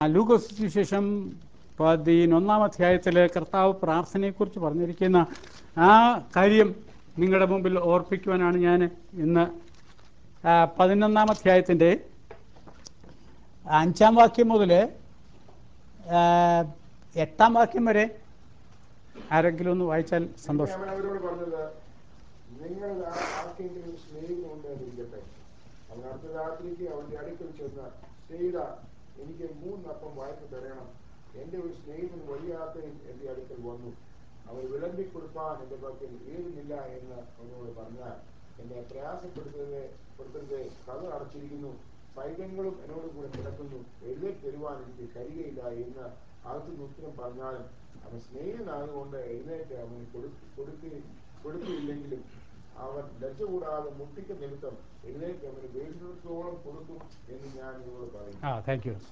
ലൂക്കോസ് സുവിശേഷം പതിനൊന്നാം അധ്യായത്തിൽ കർത്താവ് പ്രാർത്ഥനയെക്കുറിച്ച് പറഞ്ഞിരിക്കുന്ന ആ കാര്യം നിങ്ങളുടെ മുമ്പിൽ ഓർപ്പിക്കുവാനാണ് ഞാൻ ഇന്ന് ആ, പതിനൊന്നാം അധ്യായത്തിൻ്റെ അഞ്ചാം വാക്യം മുതൽ ആ, എട്ടാം വാക്യം വരെ ആരെങ്കിലും ഒന്ന് വായിച്ചാൽ സന്തോഷം അവൻ അവരോട് പറഞ്ഞത് നിങ്ങൾ ആർക്കെങ്കിലും സ്നേഹിതനുണ്ട് എന്നിരിക്കട്ടെ അവൻ അർദ്ധരാത്രിക്ക് അവന്റെ അടുക്കൽ ചെന്ന് സ്നേഹിത എനിക്ക് മൂന്നപ്പം വായ്പ തരണം എന്റെ ഒരു സ്നേഹിതൻ വഴിയാത്രയിൽ എന്റെ അടുക്കൽ വന്നു അവർ വിളമ്പി കൊടുപ്പാൻ എന്റെ പക്കൽ ഏതുമില്ല എന്ന് അവനോട് പറഞ്ഞാൽ എന്നെ പ്രയാസപ്പെടുത്തരുത് പെടുത്തരുത് കഥ അടച്ചിരിക്കുന്നു പൈതങ്ങളും എന്നോട് കൂടെ കിടക്കുന്നു എഴുന്നേറ്റ് തരുവാൻ എനിക്ക് കഴിയുകയില്ല എന്ന് അകത്തുനിന്ന് ഉത്തരം പറഞ്ഞാലും അവൻ സ്നേഹിതനായതുകൊണ്ട് എഴുന്നേറ്റ് അവന് കൊടുക്ക കൊടുക്ക കൊടുക്കില്ലെങ്കിലും അവൻ ലജ്ജ കൂടാതെ മുട്ടിക്ക നിമിത്തം എഴുന്നേറ്റ് അവന് വേണ്ടുന്നിടത്തോളം കൊടുക്കും എന്ന് ഞാൻ നിങ്ങളോട് പറയും ആ താങ്ക് യു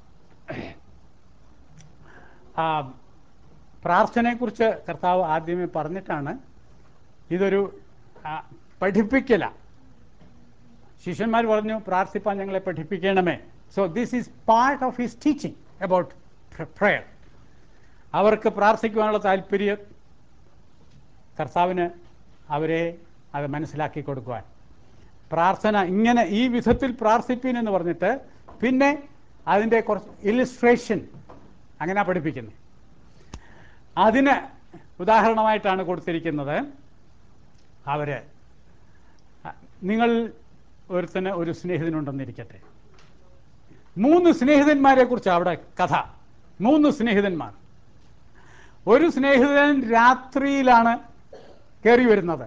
ആ പ്രാർത്ഥനയെക്കുറിച്ച് കർത്താവ് ആദ്യമേ പറഞ്ഞിട്ടാണ് ഇതൊരു ആ, പഠിപ്പിക്കല ശിഷ്യന്മാർ പറഞ്ഞു പ്രാർത്ഥിപ്പാൻ ഞങ്ങളെ പഠിപ്പിക്കണമേ so this is part of his teaching about prayer അവർക്ക് പ്രാർത്ഥിക്കുവാനുള്ള താല്പര്യം കർത്താവിന് അവരെ അത് മനസ്സിലാക്കി കൊടുക്കുവാൻ പ്രാർത്ഥന ഇങ്ങനെ ഈ വിധത്തിൽ പ്രാർത്ഥിപ്പീൻ എന്ന് പറഞ്ഞിട്ട് പിന്നെ അതിൻ്റെ കുറച്ച് ഇലിസ്ട്രേഷൻ അങ്ങനെ പഠിപ്പിക്കുന്നത് അതിന് ഉദാഹരണമായിട്ടാണ് കൊടുത്തിരിക്കുന്നത് അവർ നിങ്ങൾ ഒരുത്തന് ഒരു സ്നേഹിതനുണ്ടെന്നിരിക്കട്ടെ മൂന്ന് സ്നേഹിതന്മാരെ കുറിച്ച് അവിടെ കഥ മൂന്ന് സ്നേഹിതന്മാർ ഒരു സ്നേഹിതൻ രാത്രിയിലാണ് കയറി വരുന്നത്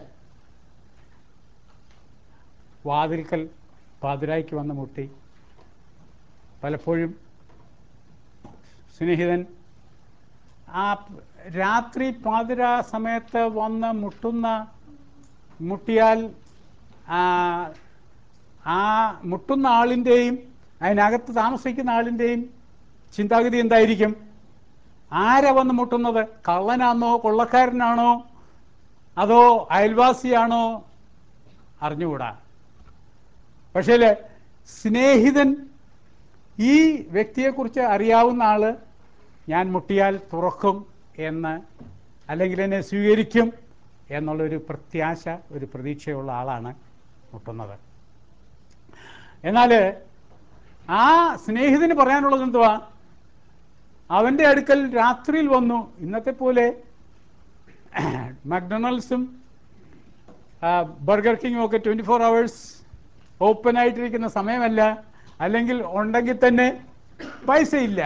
വാതിൽക്കൽ പാതിരായ്ക്ക് വന്ന് മുട്ടി പലപ്പോഴും സ്നേഹിതൻ ആ രാത്രി പാതിര സമയത്ത് വന്ന് മുട്ടുന്ന മുട്ടിയാൽ ആ, ആ മുട്ടുന്ന ആളിൻ്റെയും അതിനകത്ത് താമസിക്കുന്ന ആളിൻ്റെയും ചിന്താഗതി എന്തായിരിക്കും ആരാ വന്ന് മുട്ടുന്നത് കള്ളനാണോ കൊള്ളക്കാരനാണോ അതോ അയൽവാസിയാണോ അറിഞ്ഞുകൂടാ പക്ഷേ സ്നേഹിതൻ ഈ വ്യക്തിയെക്കുറിച്ച് അറിയാവുന്ന ആള് ഞാൻ മുട്ടിയാൽ തുറക്കും എന്ന് അല്ലെങ്കിൽ എന്നെ സ്വീകരിക്കും എന്നുള്ളൊരു പ്രത്യാശ ഒരു പ്രതീക്ഷയുള്ള ആളാണ് മുട്ടുന്നത് എന്നാൽ ആ സ്നേഹിതന് പറയാനുള്ളത് എന്തുവാ അവൻ്റെ അടുക്കൽ രാത്രിയിൽ വന്നു ഇന്നത്തെ പോലെ മക്ഡൊണാൾഡ്സും ബർഗർ കിങ്ങും ഒക്കെ ട്വൻറ്റി ഫോർ അവേഴ്സ് ഓപ്പൺ ആയിട്ടിരിക്കുന്ന സമയമല്ല അല്ലെങ്കിൽ ഉണ്ടെങ്കിൽ തന്നെ പൈസ ഇല്ല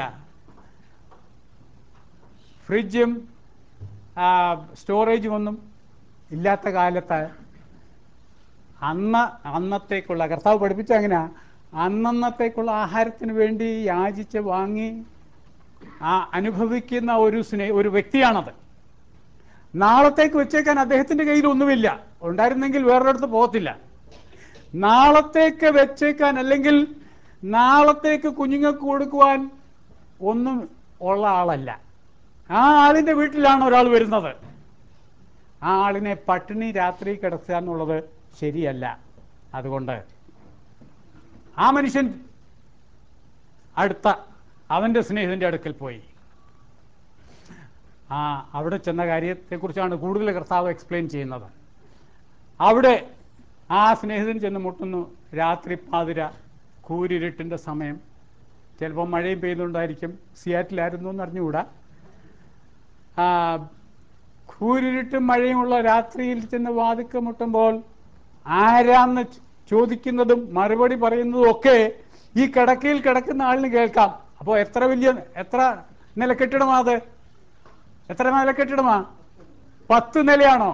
ഫ്രിഡ്ജും സ്റ്റോറേജും ഒന്നും ഇല്ലാത്ത കാലത്ത് അന്ന് അന്നത്തേക്കുള്ള കർത്താവ് പഠിപ്പിച്ച എങ്ങനെയാ അന്നന്നത്തേക്കുള്ള ആഹാരത്തിന് വേണ്ടി യാചിച്ച് വാങ്ങി ആ അനുഭവിക്കുന്ന ഒരു സ്നേഹ ഒരു വ്യക്തിയാണത് നാളത്തേക്ക് വെച്ചേക്കാൻ അദ്ദേഹത്തിന്റെ കയ്യിൽ ഒന്നുമില്ല ഉണ്ടായിരുന്നെങ്കിൽ വേറൊരിടത്ത് പോകത്തില്ല നാളത്തേക്ക് വെച്ചേക്കാൻ അല്ലെങ്കിൽ നാളത്തേക്ക് കുഞ്ഞുങ്ങൾക്ക് കൊടുക്കുവാൻ ഒന്നും ഉള്ള ആളല്ല ആ ആളിന്റെ വീട്ടിലാണ് ഒരാൾ വരുന്നത് ആ ആളിനെ പട്ടിണി രാത്രി കിടത്തുക എന്നുള്ളത് ശരിയല്ല അതുകൊണ്ട് ആ മനുഷ്യൻ അടുത്ത അവന്റെ സ്നേഹിതന്റെ അടുക്കൽ പോയി ആ അവിടെ ചെന്ന കാര്യത്തെക്കുറിച്ചാണ് കൂടുതൽ കർത്താവ് എക്സ്പ്ലെയിൻ ചെയ്യുന്നത് അവിടെ ആ സ്നേഹിതൻ ചെന്ന് മുട്ടുന്നു രാത്രി പാതിര കൂരിരുട്ടിൻ്റെ സമയം ചിലപ്പോൾ മഴയും പെയ്തുകൊണ്ടായിരിക്കും സിയാറ്റിലായിരുന്നു എന്ന് അറിഞ്ഞുകൂടാ ആ, കൂരിരുട്ടും മഴയുമുള്ള രാത്രിയിൽ ചെന്ന് വാതിക്ക് മുട്ടുമ്പോൾ ആരാന്ന് ചോ- ചോദിക്കുന്നതും മറുപടി പറയുന്നതും ഒക്കെ ഈ കിടക്കയിൽ കിടക്കുന്ന ആളിന് കേൾക്കാം അപ്പോൾ എത്ര വലിയ എത്ര നില കെട്ടിടമാ അത് എത്ര നില കെട്ടിടമാ പത്ത് നിലയാണോ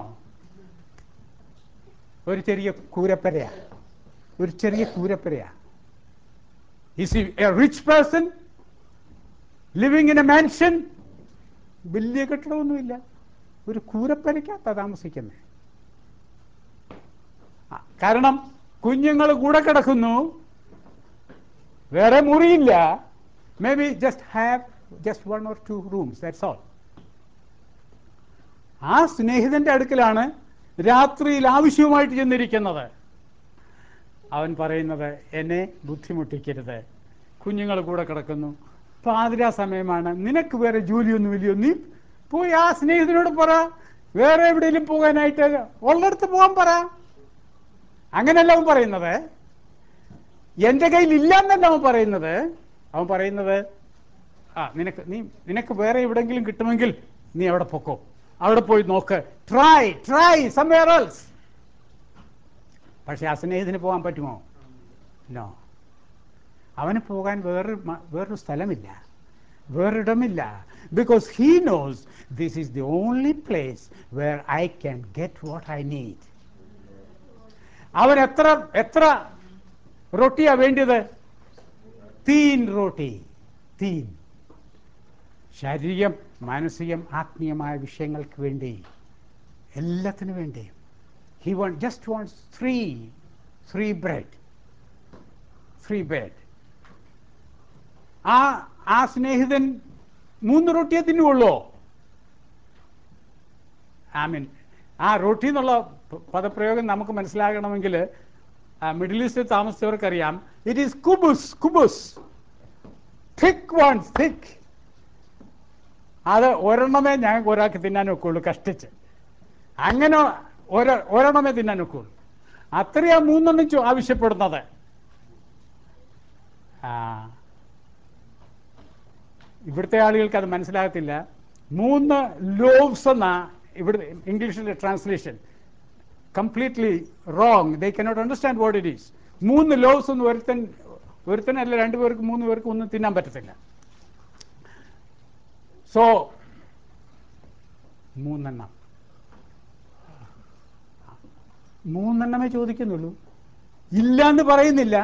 ഒരു ചെറിയ കൂരപ്പരയാ ഒരു ചെറിയ കൂരപ്പരയാ is a rich person living in a mansion വലിയ കെട്ടിടമൊന്നുമില്ല ഒരു കൂരപ്പരയ്ക്കകത്താ താമസിക്കുന്നത് ആ, കാരണം കുഞ്ഞുങ്ങൾ കൂടെ കിടക്കുന്നു വേറെ മുറിയില്ല maybe just have just one or two rooms that's all ആ സ്നേഹിതന്റെ അടുക്കലാണ് രാത്രിയിൽ ആവശ്യവുമായിട്ട് ചെന്നിരിക്കുന്നത് അവൻ പറയുന്നത് എന്നെ ബുദ്ധിമുട്ടിക്കരുത് കുഞ്ഞുങ്ങൾ കൂടെ കിടക്കുന്നു പാതിരാ സമയമാണ് നിനക്ക് വേറെ ജോലിയൊന്നുമില്ലയോ നീ പോയി ആ സ്നേഹിതനോട് പറ വേറെ എവിടെയെങ്കിലും പോകാനായിട്ട് ഉള്ളിടത്ത് പോകാൻ പറ അങ്ങനെയല്ല അവൻ പറയുന്നത് എൻ്റെ കയ്യിൽ ഇല്ലെന്നല്ല അവൻ പറയുന്നത് അവൻ പറയുന്നത് ആ നിനക്ക് നീ നിനക്ക് വേറെ എവിടെങ്കിലും കിട്ടുമെങ്കിൽ നീ അവിടെ പൊക്കോ അവിടെ പോയി നോക്ക് ട്രൈ ട്രൈ സംവെയർ എൽസ് പക്ഷെ ആ സ്നേഹിതന് പോകാൻ പറ്റുമോ നോ അവന് പോകാൻ വേറൊരു മ- വേറൊരു സ്ഥലമില്ല വേറിടമില്ല because he knows this is the only place where I can get what I need അവൻ എത്ര എത്ര റൊട്ടിയാ വേണ്ടിയത് തീൻ റോട്ടി തീൻ ശാരീരികം മാനസികം ആത്മീയമായ വിഷയങ്ങൾക്ക് വേണ്ടി എല്ലാത്തിനു വേണ്ടി he want just wants three three bread three bread ആ ആ സ്നേഹിതൻ മൂന്ന് റൊട്ടിയെ തിന്നുള്ളൂ ഐ മീൻ ആ റൊട്ടി എന്നുള്ള പ- പദപ്രയോഗം നമുക്ക് മനസ്സിലാകണമെങ്കിൽ മിഡിൽ ഈസ്റ്റിൽ താമസിച്ചവർക്കറിയാം ഇറ്റ് ഈസ് കുബുസ് കുബുസ് തിക്ക് വൺസ് തിക്ക് അത് ഒരെണ്ണമേ ഞങ്ങൾക്ക് ഒരാൾക്ക് തിന്നാൻ ഒക്കുള്ളൂ കഷ്ടിച്ച് അങ്ങനെ ഒര- ഒരെണ്ണമേ തിന്നാൻ ഒക്കുള്ളൂ അത്രയാ മൂന്നെണ്ണം ചോ- ആവശ്യപ്പെടുന്നത് ആ, ഇവിടുത്തെ ആളുകൾക്ക് അത് മനസ്സിലാകത്തില്ല മൂന്ന് ലോവ്സ് എന്ന ഇവിടെ ഇംഗ്ലീഷിലെ translation completely wrong they cannot understand what it is മൂന്ന് ലോവ്സ് ഒന്നും ഒരുത്തൻ ഒരുത്തനല്ല രണ്ടു പേർക്ക് മൂന്ന് പേർക്ക് ഒന്നും തിന്നാൻ പറ്റത്തില്ല സോ മൂന്നെണ്ണം മൂന്നെണ്ണമേ ചോദിക്കുന്നുള്ളൂ ഇല്ല എന്ന് പറയുന്നില്ല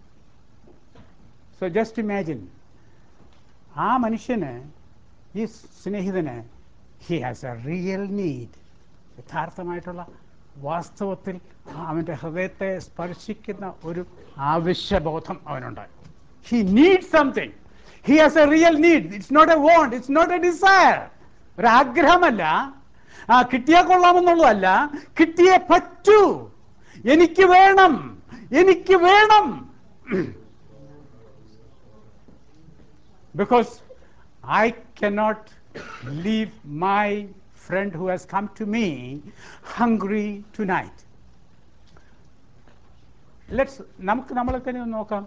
സോ ജസ്റ്റ് ഇമാജിൻ ആ മനുഷ്യന് ഈ സ്നേഹിതന് he has a real need യഥാർത്ഥമായിട്ടുള്ള വാസ്തവത്തിൽ അവൻ്റെ ഹൃദയത്തെ സ്പർശിക്കുന്ന ഒരു ആവശ്യബോധം അവനുണ്ട് he need something he has a real need it's not a want it's not a desire ഒരു ആഗ്രഹമല്ല ആ കിട്ടിയാൽ കൊള്ളാമെന്നുള്ളതല്ല കിട്ടിയേ പറ്റൂ എനിക്ക് വേണം എനിക്ക് വേണം because I cannot leave my friend who has come to me hungry tonight. Let's നമുക്ക് നമ്മളെ തന്നെ ഒന്ന് നോക്കാം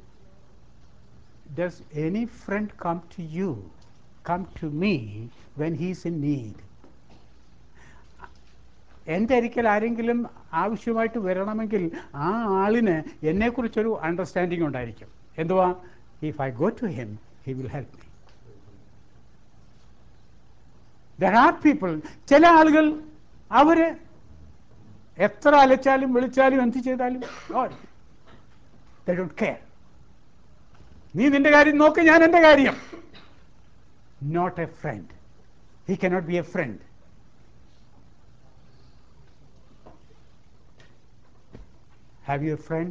Does any friend come to you, come to me when he is in need? എൻ്റെ അരിക്കൽ ആരെങ്കിലും ആവശ്യമായിട്ട് വരണമെങ്കിൽ ആ ആളിന് എന്നെക്കുറിച്ചൊരു അണ്ടർസ്റ്റാൻഡിങ് ഉണ്ടായിരിക്കും എന്തുവാ if I go to him he will help me there are people ചില ആളുകൾ അവര് എത്ര അലച്ചാലും വിളിച്ചാലും എന്ത് ചെയ്താലും ഡോണ്ട് കെയർ നീ നിന്റെ കാര്യം നോക്ക് ഞാൻ എൻ്റെ കാര്യം not a friend he cannot be a friend Have you a friend?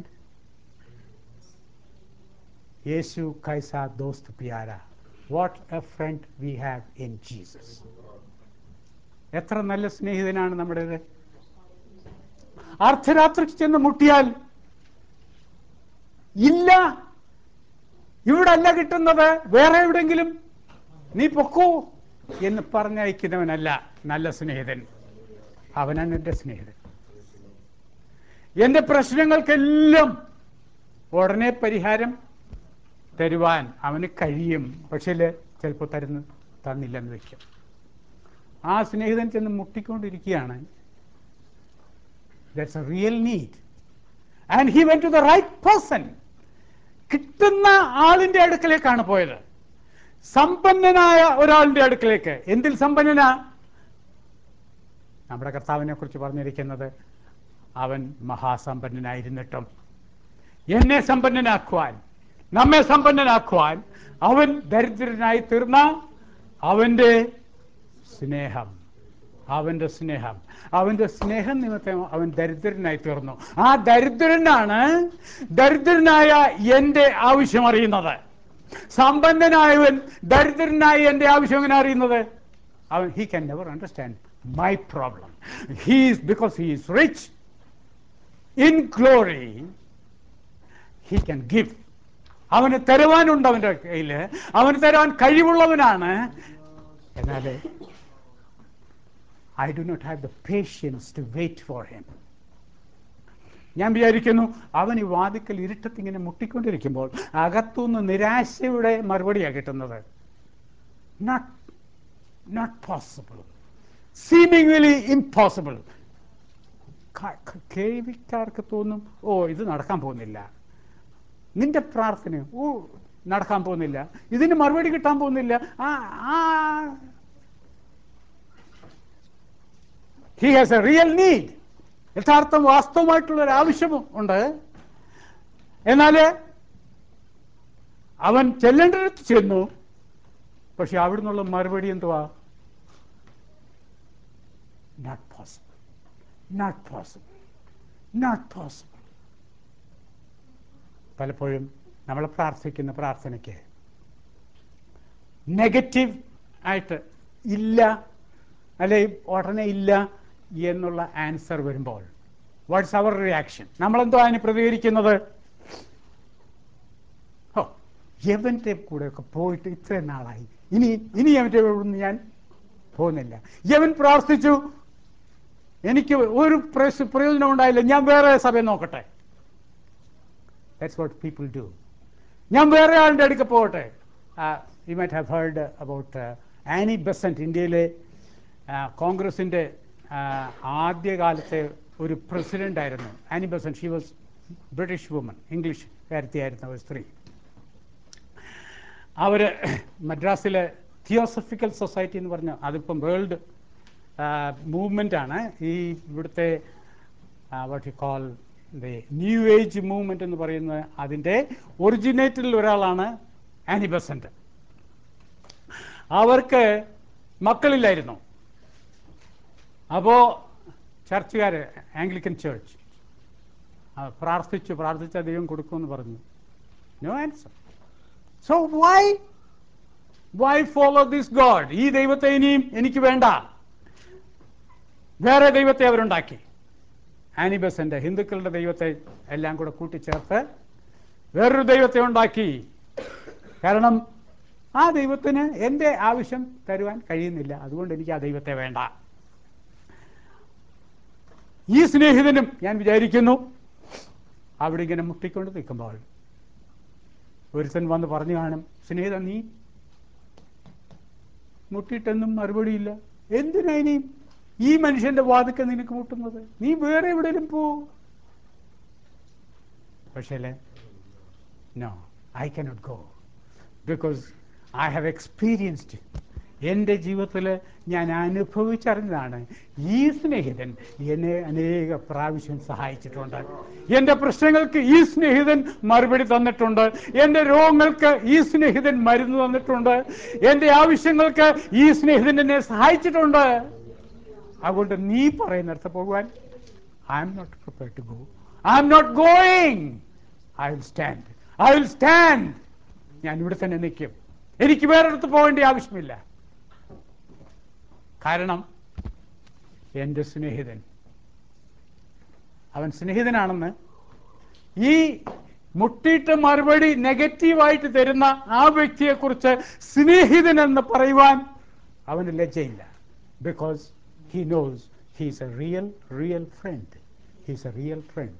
Yesu kaisa dost pyara. What a friend we have in Jesus. എത്ര നല്ല സ്നേഹിതനാണ് നമ്മുടേത് അർദ്ധരാത്രിക്ക് ചെന്ന് മുട്ടിയാൽ ഇല്ല ഇവിടെ അല്ല കിട്ടുന്നത് വേറെ എവിടെങ്കിലും നീ പൊക്കോ എന്ന് പറഞ്ഞയക്കുന്നവനല്ല നല്ല സ്നേഹിതൻ അവനാണ് എൻ്റെ സ്നേഹിതൻ എന്റെ പ്രശ്നങ്ങൾക്കെല്ലാം ഉടനെ പരിഹാരം തരുവാൻ അവന് കഴിയും പക്ഷേ ചിലപ്പോൾ തരുന്നു തന്നില്ലെന്ന് വെക്കും ആ സ്നേഹിതൻ ചെന്ന് മുട്ടിക്കൊണ്ടിരിക്കുകയാണ് that's a real need and he went to the right person കിട്ടുന്ന ആളിന്റെ അടുക്കലേക്കാണ് പോയത് സമ്പന്നനായ ഒരാളിന്റെ അടുക്കലേക്ക് എന്തിൽ സമ്പന്നനാ നമ്മുടെ കർത്താവിനെ കുറിച്ച് പറഞ്ഞിരിക്കുന്നത് അവൻ മഹാസമ്പന്നനായിരുന്നിട്ടും എന്നെ സമ്പന്നനാക്കുവാൻ നമ്മെ സമ്പന്നനാക്കുവാൻ അവൻ ദരിദ്രനായി തീർന്ന അവന്റെ സ്നേഹം അവന്റെ സ്നേഹം അവന്റെ സ്നേഹം നിമിത്തം അവൻ ദരിദ്രനായി തീർന്നു ആ ദരിദ്രനാണ് ദരിദ്രനായ എന്റെ ആവശ്യം അറിയുന്നത് സമ്പന്നനായവൻ ദരിദ്രനായ എന്റെ ആവശ്യം എങ്ങനെ അറിയുന്നത് അവൻ he can never understand my problem he's because he is rich in glory, he can give അവന് തരുവാനുണ്ട് അവൻ്റെ കയ്യിൽ അവന് തരുവാൻ കഴിവുള്ളവനാണ് എന്നാൽ I do not have the patience to wait for him ഞാൻ വിചാരിക്കുന്നു അവൻ ഈ വാതിക്കൽ ഇരുട്ടത്ത് ഇങ്ങനെ മുട്ടിക്കൊണ്ടിരിക്കുമ്പോൾ അകത്തുനിന്ന് നിരാശയുടെ മറുപടിയാണ് കിട്ടുന്നത് not not possible seemingly impossible കേൾവിക്കാർക്ക് തോന്നും ഓ ഇത് നടക്കാൻ പോകുന്നില്ല നിന്റെ പ്രാർത്ഥന ഓ നടക്കാൻ പോകുന്നില്ല ഇതിന് മറുപടി കിട്ടാൻ പോകുന്നില്ല ആ ആ he has a real need യഥാർത്ഥം വാസ്തവമായിട്ടുള്ള ഒരു ആവശ്യവും ഉണ്ട് എന്നാൽ അവൻ ചെല്ലേണ്ടടുത്ത് ചെന്നു പക്ഷെ അവിടുന്നുള്ള മറുപടി എന്തുവാ not possible not possible not possible പലപ്പോഴും നമ്മൾ പ്രാർത്ഥിക്കുന്ന പ്രാർത്ഥനയ്ക്ക് നെഗറ്റീവ് ആയിട്ട് ഇല്ല അല്ലെ ഉടനെ ഇല്ല എന്നുള്ള ആൻസർ വരുമ്പോൾ വാട്ട്സ് അവർ റിയാക്ഷൻ നമ്മളെന്തോ അതിന് പ്രതികരിക്കുന്നത് ഓ യവൻ്റെ കൂടെയൊക്കെ പോയിട്ട് ഇത്രയും നാളായി ഇനി ഇനി അവൻ്റെ കൂടെ ഒന്നും ഞാൻ പോകുന്നില്ല യവൻ പ്രാർത്ഥിച്ചു എനിക്ക് ഒരു പ്രയോജ- പ്രയോജനം ഉണ്ടായില്ല ഞാൻ വേറെ സഭയെ നോക്കട്ടെ ദാറ്റ്സ് വാട്ട് പീപ്പിൾ ഡു ഞാൻ വേറെ ആളുടെ അടുക്ക പോകട്ടെ you might have heard about Annie Besant ഇന്ത്യയിലെ കോൺഗ്രസിൻ്റെ ആദ്യകാലത്തെ ഒരു പ്രസിഡന്റ് ആയിരുന്നു Annie Besant she was British woman English കാര്യത്തിയായിരുന്ന ഒരു സ്ത്രീ അവർ മദ്രാസിലെ തിയോസഫിക്കൽ സൊസൈറ്റി എന്ന് പറഞ്ഞ അതിപ്പം വേൾഡ് മൂവ്മെൻ്റ് ആണ് ഈ ഇവിടുത്തെ what you call the new age movement എന്ന് പറയുന്ന അതിൻ്റെ ഒറിജിനേറ്ററിൽ ഒരാളാണ് ആനി ബസന്റ് അവർക്ക് മക്കളില്ലായിരുന്നു അപ്പോൾ ചർച്ചുകാർ ആംഗ്ലിക്കൻ ചേർച്ച് പ്രാർത്ഥിച്ചു പ്രാർത്ഥിച്ച ദൈവം കൊടുക്കുമെന്ന് പറഞ്ഞു no answer so why why follow this God ഈ ദൈവത്തെ ഇനിയും എനിക്ക് വേണ്ട വേറെ ദൈവത്തെ അവരുണ്ടാക്കി ആനിബസന്റെ ഹിന്ദുക്കളുടെ ദൈവത്തെ എല്ലാം കൂടെ കൂട്ടിച്ചേർത്ത് വേറൊരു ദൈവത്തെ ഉണ്ടാക്കി കാരണം ആ ദൈവത്തിന് എൻ്റെ ആവശ്യം തരുവാൻ കഴിയുന്നില്ല അതുകൊണ്ട് എനിക്ക് ആ ദൈവത്തെ വേണ്ട ഈ സ്നേഹിതനും ഞാൻ വിചാരിക്കുന്നു അവിടെ ഇങ്ങനെ മുട്ടിക്കൊണ്ട് നിൽക്കുമ്പോൾ ഒരുത്തൻ വന്ന് പറഞ്ഞു കാണും സ്നേഹിത നീ മുട്ടിയിട്ടൊന്നും മറുപടിയില്ല എന്തിനാ ഇനിയും ഈ മനുഷ്യന്റെ വാതിക്ക നിനക്ക് മുട്ടുന്നത് നീ വേറെ എവിടെയും പോ പക്ഷേ no I cannot go because I have experienced എൻ്റെ ജീവിതത്തിൽ ഞാൻ അനുഭവിച്ചറിഞ്ഞതാണ് ഈ സ്നേഹിതൻ എന്നെ അനേക പ്രാവശ്യം സഹായിച്ചിട്ടുണ്ട് എൻ്റെ പ്രശ്നങ്ങൾക്ക് ഈ സ്നേഹിതൻ മറുപടി തന്നിട്ടുണ്ട് എൻ്റെ രോഗങ്ങൾക്ക് ഈ സ്നേഹിതൻ മരുന്ന് തന്നിട്ടുണ്ട് എൻ്റെ ആവശ്യങ്ങൾക്ക് ഈ സ്നേഹിതൻ എന്നെ സഹായിച്ചിട്ടുണ്ട് അതുകൊണ്ട് നീ പറയുന്നിടത്ത് പോകുവാൻ I am not prepare to go I am not going I will stand I will stand ഞാൻ ഇവിടെ തന്നെ നിൽക്കും എനിക്ക് വേറൊരിടത്ത് പോകേണ്ട ആവശ്യമില്ല കാരണം എൻ്റെ സ്നേഹിതൻ അവൻ സ്നേഹിതനാണെന്ന് ഈ മുട്ടിയിട്ട് മറുപടി നെഗറ്റീവായിട്ട് തരുന്ന ആ വ്യക്തിയെക്കുറിച്ച് സ്നേഹിതൻ എന്ന് പറയുവാൻ അവന് ലജ്ജയില്ല because he knows he's a real real friend he's a real friend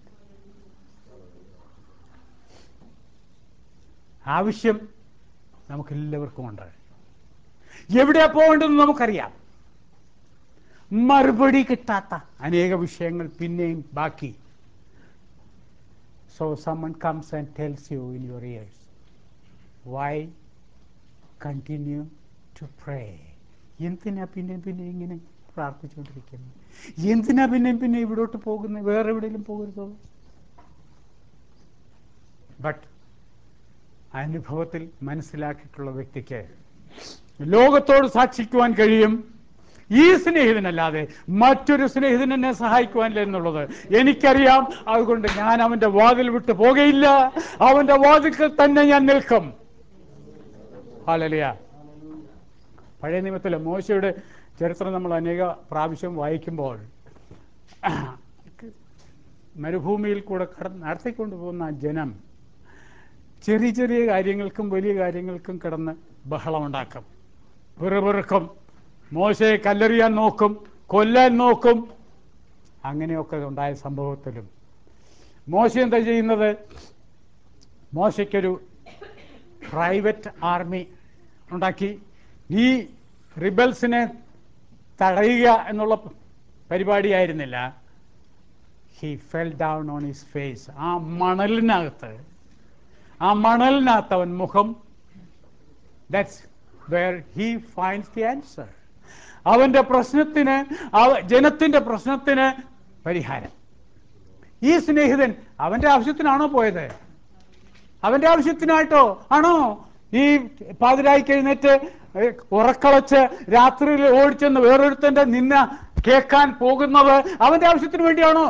ആവശ്യം നമുക്കെല്ലാവർക്കും ഉണ്ട് എവിടെയാ പോകേണ്ടതെന്ന് നമുക്കറിയാം മറുപടി കിട്ടാത്ത അനേക വിഷയങ്ങൾ പിന്നെയും ബാക്കി so someone comes and tells you in your ears why continue to pray എന്തിനാ പിന്നെ പിന്നെ ഇങ്ങനെ പ്രാർത്ഥിച്ചുകൊണ്ടിരിക്കുന്നത് എന്തിനാ പിന്നെ പിന്നെ ഇവിടോട്ട് പോകുന്നത് വേറെ എവിടെയെങ്കിലും പോകരുതോ ബട്ട് അനുഭവത്തിൽ മനസ്സിലാക്കിയിട്ടുള്ള വ്യക്തിക്ക് ലോകത്തോട് സാക്ഷിക്കുവാൻ കഴിയും ഈ സ്നേഹിതനല്ലാതെ മറ്റൊരു സ്നേഹിതൻ എന്നെ സഹായിക്കുവാനില്ല എന്നുള്ളത് എനിക്കറിയാം അതുകൊണ്ട് ഞാൻ അവന്റെ വാതിൽ വിട്ട് പോകുകയില്ല അവന്റെ വാതിൽക്കൽ തന്നെ ഞാൻ നിൽക്കും ഹാലലിയ പഴയ നിയമത്തിലെ മോശയുടെ ചരിത്രം നമ്മൾ അനേക പ്രാവശ്യം വായിക്കുമ്പോൾ മരുഭൂമിയിൽ കൂടെ കടന്ന് നടത്തിക്കൊണ്ടു പോകുന്ന ജനം ചെറിയ ചെറിയ കാര്യങ്ങൾക്കും വലിയ കാര്യങ്ങൾക്കും കിടന്ന് ബഹളമുണ്ടാക്കും പിറുപിറുക്കും മോശയെ കല്ലെറിയാൻ നോക്കും കൊല്ലാൻ നോക്കും അങ്ങനെയൊക്കെ ഉണ്ടായ സംഭവത്തിലും മോശ എന്താ ചെയ്യുന്നത് മോശയ്ക്കൊരു പ്രൈവറ്റ് ആർമി ഉണ്ടാക്കി ഈ റിബൽസിനെ തടയുക എന്നുള്ള പരിപാടിയായിരുന്നില്ല he fell down on his face ആ മണലിനകത്ത് ആ മണലിനകത്ത് അവൻ മുഖം that's where he finds the answer അവന്റെ പ്രശ്നത്തിന് അവ- ജനത്തിന്റെ പ്രശ്നത്തിന് പരിഹാരം ഈ സ്നേഹിതൻ അവന്റെ ആവശ്യത്തിനാണോ പോയത് അവന്റെ ആവശ്യത്തിനായിട്ടോ ആണോ ഈ പാതിരായിക്ക് എഴുന്നേറ്റ് ഏ, ഉറക്കളച്ച് രാത്രിയിൽ ഓടിച്ചെന്ന് വേറൊരുത്തന്റെ നിന്ന കേൾക്കാൻ പോകുന്നത് അവന്റെ ആവശ്യത്തിന് വേണ്ടിയാണോ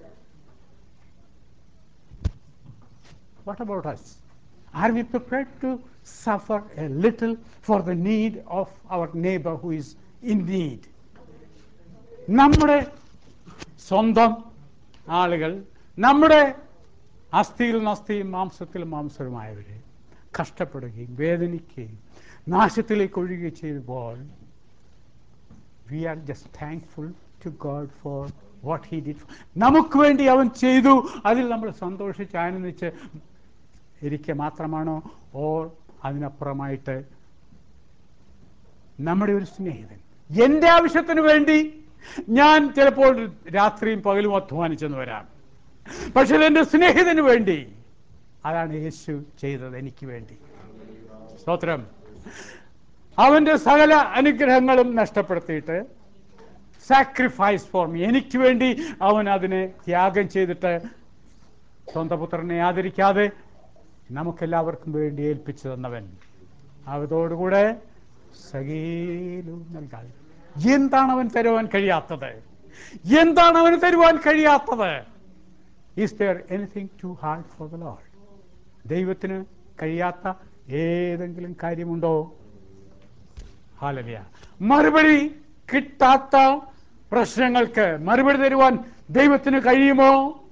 What about us? Are we prepared to suffer a little for the need of our neighbor who is in need? നമ്മുടെ സ്വന്തം ആളുകൾ നമ്മുടെ അസ്ഥിയിൽ അസ്ഥിയും മാംസത്തിൽ മാംസവുമായവരെ കഷ്ടപ്പെടുകയും വേദനിക്കുകയും നാശത്തിലേക്ക് ഒഴുകുകയും ചെയ്യുമ്പോൾ we are just thankful to God for what he did നമുക്ക് വേണ്ടി അവൻ ചെയ്തു അതിൽ നമ്മൾ സന്തോഷിച്ച് ആനന്ദിച്ച് ഇരിക്കുക മാത്രമാണോ ഓർ അതിനപ്പുറമായിട്ട് നമ്മുടെ ഒരു സ്നേഹിതൻ എൻ്റെ ആവശ്യത്തിന് വേണ്ടി ഞാൻ ചിലപ്പോൾ രാത്രിയും പകലും അധ്വാനിച്ചെന്ന് വരാം പക്ഷെ എൻ്റെ സ്നേഹിതന് വേണ്ടി അതാണ് യേശു ചെയ്തത് എനിക്ക് വേണ്ടി സ്തോത്രം അവന്റെ സകല അനുഗ്രഹങ്ങളും നഷ്ടപ്പെടുത്തിയിട്ട് സാക്രിഫൈസ് ഫോർ മീ എനിക്ക് വേണ്ടി അവൻ അതിനെ ത്യാഗം ചെയ്തിട്ട് സ്വന്തം പുത്രനെ ആദരിക്കാതെ നമുക്കെല്ലാവർക്കും വേണ്ടി ഏൽപ്പിച്ചു തന്നവൻ അതോടുകൂടെ സകീലവും നൽകാൻ എന്താണ് അവൻ തരുവാൻ കഴിയാത്തത് എന്താണ് അവന് തരുവാൻ കഴിയാത്തത് is there anything too hard for the Lord ദൈവത്തിന് കഴിയാത്ത ഏതെങ്കിലും കാര്യമുണ്ടോ ഹാലലിയ മറുപടി കിട്ടാത്ത പ്രശ്നങ്ങൾക്ക് മറുപടി തരുവാൻ ദൈവത്തിന് കഴിയുമോ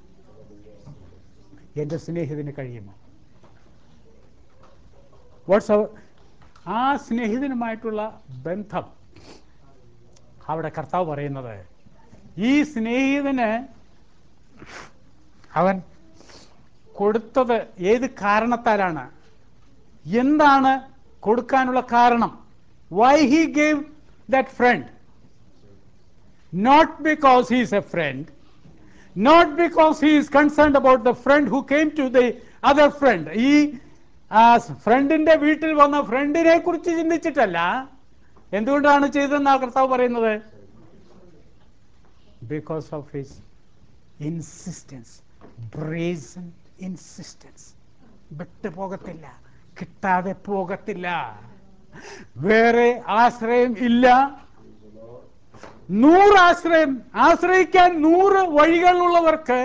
എന്റെ സ്നേഹിതന് കഴിയുമോ വാട്സ് ആ സ്നേഹിതനുമായിട്ടുള്ള ബന്ധം അവിടെ കർത്താവ് പറയുന്നത് ഈ സ്നേഹിതന് അവൻ കൊടുത്തത് ഏത് കാരണത്താലാണ് എന്താണ് കൊടുക്കാനുള്ള കാരണം why he gave that friend not because he is a friend not because he is concerned about the friend who came to the other friend ഈ ഫ്രണ്ടിന്റെ വീട്ടിൽ വന്ന ഫ്രണ്ടിനെ കുറിച്ച് ചിന്തിച്ചിട്ടല്ല എന്തുകൊണ്ടാണ് ചെയ്തതെന്നാണ് കർത്താവ് പറയുന്നത് because of his insistence brazen insistence വിട്ടു പോകത്തില്ല കിട്ടാതെ പോകത്തില്ല വേറെ ആശ്രയം ഇല്ല നൂറ് ആശ്രയം ആശ്രയിക്കാൻ നൂറ് വഴികളുള്ളവർക്ക്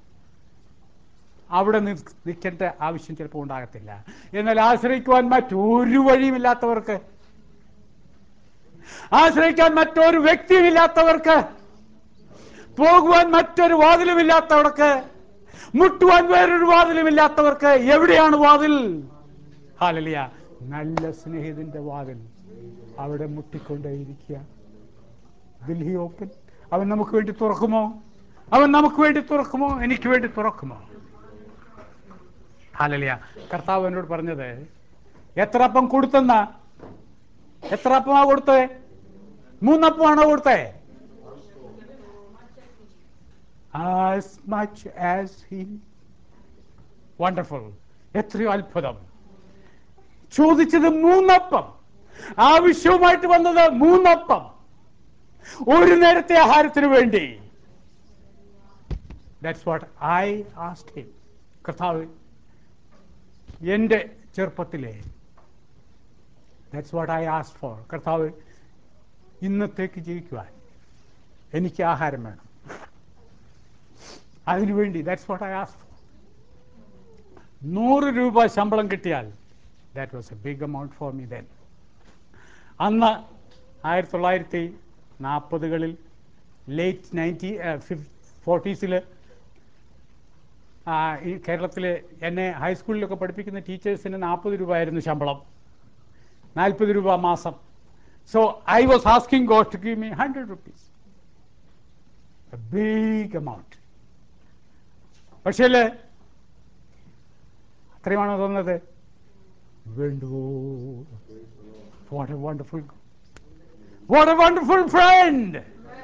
അവിടെ നിൽ- നിൽക്കേണ്ട ആവശ്യം ചിലപ്പോൾ ഉണ്ടാകത്തില്ല എന്നാൽ ആശ്രയിക്കുവാൻ മറ്റൊരു വഴിയുമില്ലാത്തവർക്ക് ആശ്രയിക്കാൻ മറ്റൊരു വ്യക്തിയുമില്ലാത്തവർക്ക് പോകുവാൻ മറ്റൊരു വാതിലുമില്ലാത്തവർക്ക് മുട്ടുവാൻ വേറൊരു വാതിലുമില്ലാത്തവർക്ക് എവിടെയാണ് വാതിൽ ഹാലലിയ നല്ല സ്നേഹിതന്റെ വാതിൽ അവിടെ മുട്ടിക്കൊണ്ടേയിരിക്കുക വിൽ ഹി ഓപ്പൺ അവൻ നമുക്ക് വേണ്ടി തുറക്കുമോ അവൻ നമുക്ക് വേണ്ടി തുറക്കുമോ എനിക്ക് വേണ്ടി തുറക്കുമോ ഹാലലിയ കർത്താവ് എന്നോട് പറഞ്ഞത് എത്ര അപ്പം കൊടുത്തെന്ന എത്ര അപ്പമാ കൊടുത്തേ മൂന്നപ്പമാണോ കൊടുത്തേ as much as he wonderful എത്രയോ അത്ഭുതം ചോദിച്ചത് മൂന്നപ്പം ആവശ്യവുമായിട്ട് വന്നത് മൂന്നപ്പം ഒരു നേരത്തെ ആഹാരത്തിന് വേണ്ടി that's what I asked him കർത്താവ് എൻ്റെ ചെറുപ്പത്തിലെ that's what I asked for കർത്താവ് ഇന്നത്തേക്ക് ജീവിക്കുവാൻ എനിക്ക് ആഹാരം വേണം അതിനുവേണ്ടി that's what I asked for നൂറ് രൂപ ശമ്പളം കിട്ടിയാൽ that was a big amount for me then അന്ന് ആയിരത്തി തൊള്ളായിരത്തി നാൽപ്പതുകളിൽ ലേറ്റ് നയൻറ്റി ഫോർട്ടീസിൽ ആ, ഈ കേരളത്തിൽ എന്നെ ഹൈസ്കൂളിലൊക്കെ പഠിപ്പിക്കുന്ന ടീച്ചേഴ്സിന് നാൽപ്പത് രൂപയായിരുന്നു ശമ്പളം നാൽപ്പത് രൂപ മാസം so I was asking God to give me hundred rupees big amount പക്ഷേ അത്രയുമാണോ തോന്നുന്നത് വേണ്ടോ what a wonderful what a wonderful friend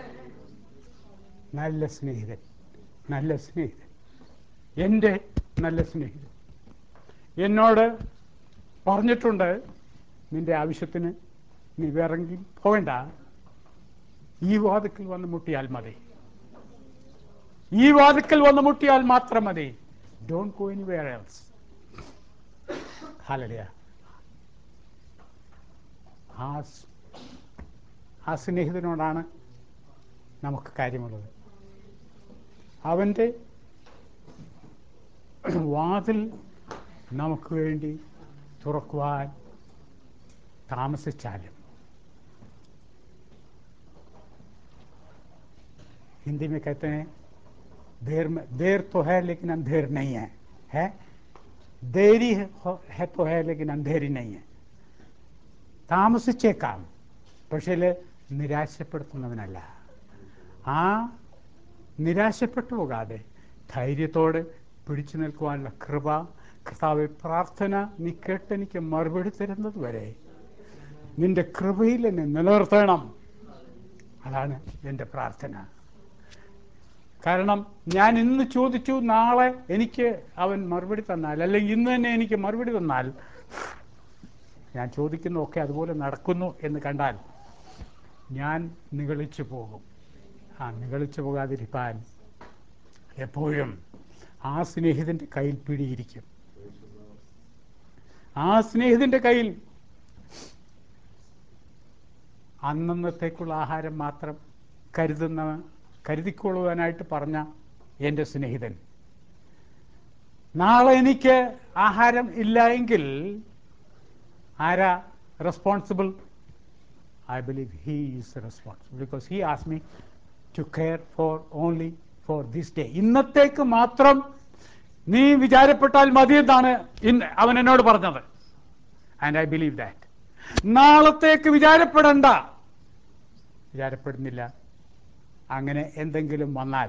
നല്ല സ്നേഹിതൻ നല്ല സ്നേഹിതൻ എൻ്റെ നല്ല സ്നേഹിതൻ എന്നോട് പറഞ്ഞിട്ടുണ്ട് നിന്റെ ആവശ്യത്തിന് നീ വേറെങ്കിൽ പോകണ്ട ഈ വാതിക്കൽ വന്ന് മുട്ടിയാൽ മതി ഈ വാതിക്കൽ വന്ന് മുട്ടിയാൽ മാത്രം മതി don't go anywhere else hallelujah ആ സ്- ആ സ്നേഹിതനോടാണ് നമുക്ക് കാര്യമുള്ളത് അവൻ്റെ വാതിൽ നമുക്ക് വേണ്ടി തുറക്കുവാൻ താമസിച്ചാലും हिंदी में कहते हैं देर में देर तो है लेकिन अंधेर नहीं है है देरी है, है तो है लेकिन अंधेरी नहीं है താമസിച്ചേക്കാം പക്ഷേ നിരാശപ്പെടുത്തുന്നവനല്ല ആ നിരാശപ്പെട്ടു പോകാതെ ധൈര്യത്തോടെ പിടിച്ചു നിൽക്കുവാനുള്ള കൃപ കർത്താവ് പ്രാർത്ഥന നീ കേട്ടെനിക്ക് മറുപടി തരുന്നത് വരെ നിന്റെ കൃപയിൽ എന്നെ നിലനിർത്തണം അതാണ് എൻ്റെ പ്രാർത്ഥന കാരണം ഞാൻ ഇന്ന് ചോദിച്ചു നാളെ എനിക്ക് അവൻ മറുപടി തന്നാൽ അല്ലെങ്കിൽ ഇന്ന് തന്നെ എനിക്ക് മറുപടി തന്നാൽ ഞാൻ ചോദിക്കുന്നതൊക്കെ അതുപോലെ നടക്കുന്നു എന്ന് കണ്ടാൽ ഞാൻ നിഗളിച്ചു പോകും ആ നിഗളിച്ചു പോകാതിരിക്കാൻ എപ്പോഴും ആ സ്നേഹിതൻ്റെ കയ്യിൽ പിടിയിരിക്കും ആ സ്നേഹിതൻ്റെ കയ്യിൽ അന്നന്നത്തേക്കുള്ള ആഹാരം മാത്രം കരുതുന്ന കരുതിക്കൊള്ളുവാനായിട്ട് പറഞ്ഞ എൻ്റെ സ്നേഹിതൻ നാളെ എനിക്ക് ആഹാരം ഇല്ല എങ്കിൽ ആരാ responsible I believe he is responsible because he ആസ് me to care for only for this day ഇന്നത്തേക്ക് മാത്രം നീ വിചാരപ്പെട്ടാൽ മതി എന്നാണ് ഇന്ന് അവൻ എന്നോട് പറഞ്ഞത് ആൻഡ് ഐ ബിലീവ് ദാറ്റ് നാളത്തേക്ക് വിചാരപ്പെടണ്ട വിചാരപ്പെടുന്നില്ല അങ്ങനെ എന്തെങ്കിലും വന്നാൽ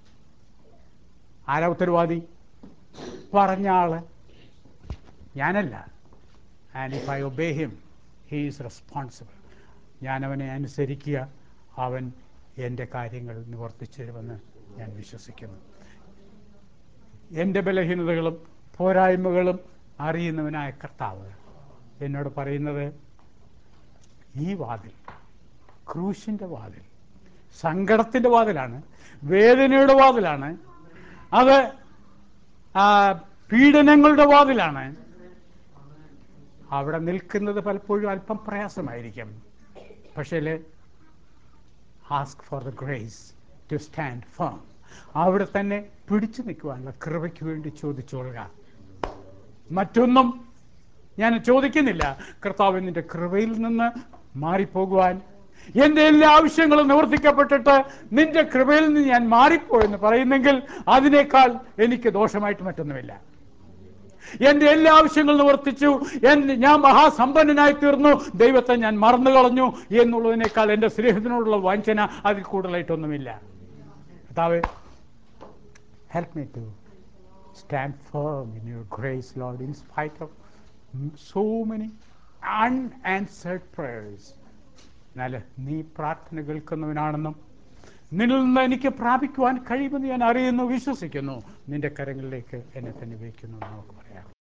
ആരാ ഉത്തരവാദി പറഞ്ഞ ആള് ഞാനല്ല and if I obey him he is responsible ഞാൻ അവനെ അനുസരിക്കുക അവൻ എൻ്റെ കാര്യങ്ങൾ നിവർത്തിച്ചു തരുമെന്ന് ഞാൻ വിശ്വസിക്കുന്നു എൻ്റെ ബലഹീനതകളും പോരായ്മകളും അറിയുന്നവനായ കർത്താവ് എന്നോട് പറയുന്നത് ഈ വാതിൽ ക്രൂശിൻ്റെ വാതിൽ സങ്കടത്തിൻ്റെ വാതിലാണ് വേദനയുടെ വാതിലാണ് അത് ആ, പീഡനങ്ങളുടെ വാതിലാണ് അവിടെ നിൽക്കുന്നത് പലപ്പോഴും അല്പം പ്രയാസമായിരിക്കും പക്ഷേ ask for the grace to stand firm അവിടെ തന്നെ പിടിച്ചു നിൽക്കുവാനുള്ള കൃപയ്ക്ക് വേണ്ടി ചോദിച്ചോളുക മറ്റൊന്നും ഞാൻ ചോദിക്കുന്നില്ല കർത്താവ് നിന്റെ കൃപയിൽ നിന്ന് മാറിപ്പോകുവാൻ എന്റെ എല്ലാ ആവശ്യങ്ങളും നിവർത്തിക്കപ്പെട്ടിട്ട് നിന്റെ കൃപയിൽ നിന്ന് ഞാൻ മാറിപ്പോയെന്ന് പറയുന്നെങ്കിൽ അതിനേക്കാൾ എനിക്ക് ദോഷമായിട്ട് മറ്റൊന്നുമില്ല എന്റെ എല്ലാ ആവശ്യങ്ങളും നിവർത്തിച്ചു എൻ- ഞാൻ മഹാസമ്പന്നനായി തീർന്നു ദൈവത്തെ ഞാൻ മറന്നു കളഞ്ഞു എന്നുള്ളതിനേക്കാൾ എന്റെ സ്നേഹത്തിനോടുള്ള വാഞ്ചന അതിൽ കൂടുതലായിട്ടൊന്നുമില്ല കർത്താവേ help me to stand firm in your grace, Lord, in spite of m- so many unanswered prayers. എന്നാൽ നീ പ്രാർത്ഥന കേൾക്കുന്നവനാണെന്നും നിന്നിൽ നിന്ന് എനിക്ക് പ്രാപിക്കുവാൻ കഴിയുമെന്ന് ഞാൻ അറിയുന്നു വിശ്വസിക്കുന്നു നിന്റെ കരങ്ങളിലേക്ക് എന്നെ തന്നെ വയ്ക്കുന്നു എന്ന് നമുക്ക് പറയാം